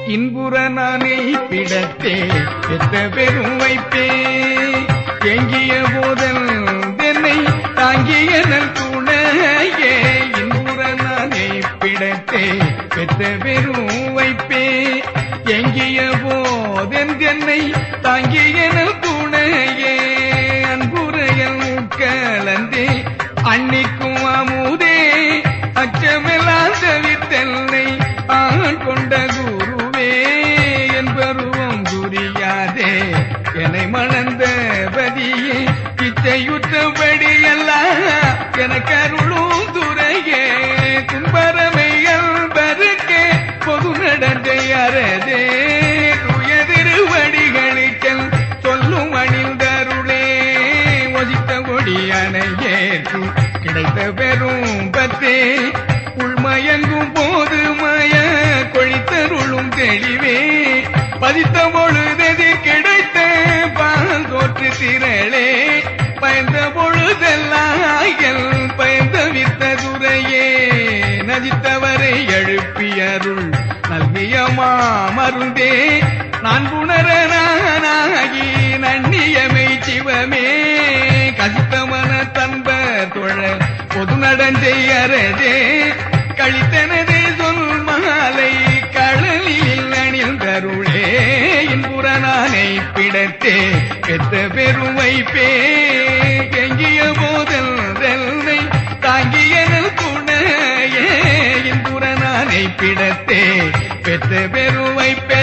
இன்புற நானே பிடத்தே பெற்ற பெரும் வைப்பே எங்கிய போதல் தென்னை தாங்கிய நல் துணையே இன்புற நானே பிடத்தே பெற்ற பெரும் வைப்பே எங்கிய போதென் தென்னை தாங்கிய நல் துணையே அன்புரையல் கலந்தே அன்னிக்கும் அமுதே அச்சமெல்லாம் தவிர்த்தென்னை ஆண் கொண்ட குருவே என் பருவம் புரியாதே என்னை மணந்த பதியே இச்சையுற்றபடி எல்லாம் எனக்கு அருளும் துறையே துன்பரமைகள் பருக்கே பொது நடந்தை அறதே தூய திருவடிகளுக்கெல் சொல்லும் அணிந்தருளே ஒசித்த கொடியனை ஏற்று கிடைத்த பெரும் பத்தே உள்மயங்கும் போது மய கொழித்தருளும் தெளிவே பதித்த பொழுதெதிர் கிடைத்த பாங்கோற்று திரளே பயந்த பொழுதெல்லாம் பயந்த வித்த துறையே நதித்தவரை எழுப்பியருள் நல்கிய மாமருந்தே நான் புணரனாகி நன்னியமை சிவமே கசித்தமன தன்ப தொழ பொது நடஞ்செய்யறதே கழித்தனதே சொல் மாலை களலில் அணிந்தருளே இன்புறனானை பிடத்தே பெற்ற பெருமைப்பே கெங்கிய போதல் தெல்லை தாங்கிய நல் துணையே இன்புறனானை பிடத்தே பெற்ற பெருமைப்பே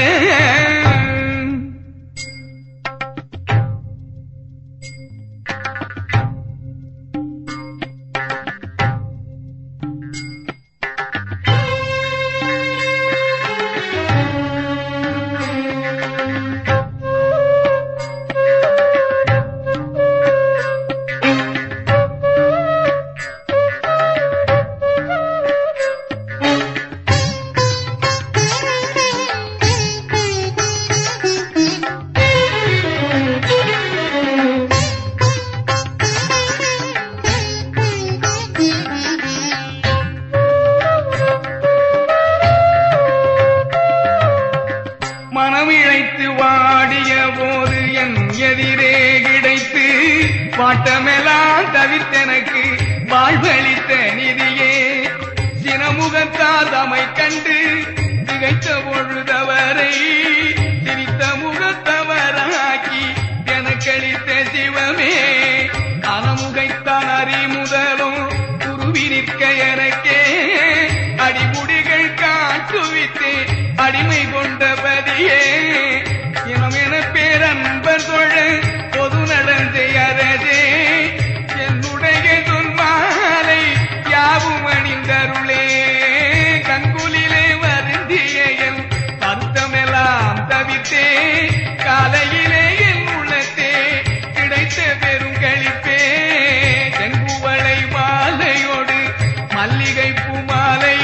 மனம் இழைத்து வாடிய போது என் எதிரே கிடைத்து வாட்டமெல்லாம் தவிர்த்தெனக்கு வாழ்வளித்த நிதியே சினமுகத்தால் தமை கண்டு திகைத்த பொழுதவரை சிரித்த முகத்தவராக்கி எனக்களித்த சிவமே அனமுகைத்தான் அறிமுதலும் குருவி நிற்க எனக்கே அடிமுடிகள் காட்டுவித்தே அடிமை கொண்டபதியே இனம் என பேரன்பர் தொழ பொது நடந்தை அறதே என்னுடைய துன்மாலை யாவும் அணிந்தருளே கண்குலிலே வருந்திய என் அர்த்தமெல்லாம் தவித்தே காலையிலே என் உள்ளத்தே கிடைத்த பெரும் கழிப்பே செங்குவளை மாலையோடு மல்லிகை பூமாலை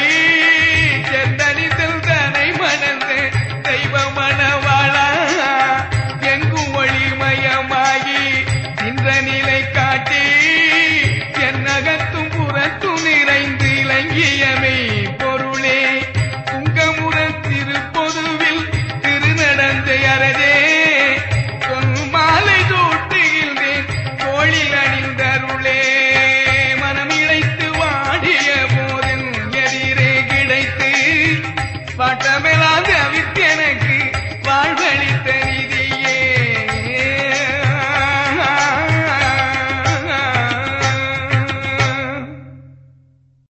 செந்தனிதல் தனை மணந்து தெய்வ மணவாளா எங்கும் ஒளிமயமாகி நின்ற நிலை காட்டி என்னகத்தும் புறத்தும் நிறைந்து இலங்கியமை பொருளே துங்கமுற திருப்பொதுவில் திருநடந்தை அறதே மாலை சூட்டுகின்றேன் தோழில் அணிந்தருளே மனம் இழைத்து வாடிய போதில் எதிரே கிடைத்து பட்டமெல்லாம் தவிர்த்து எனக்கு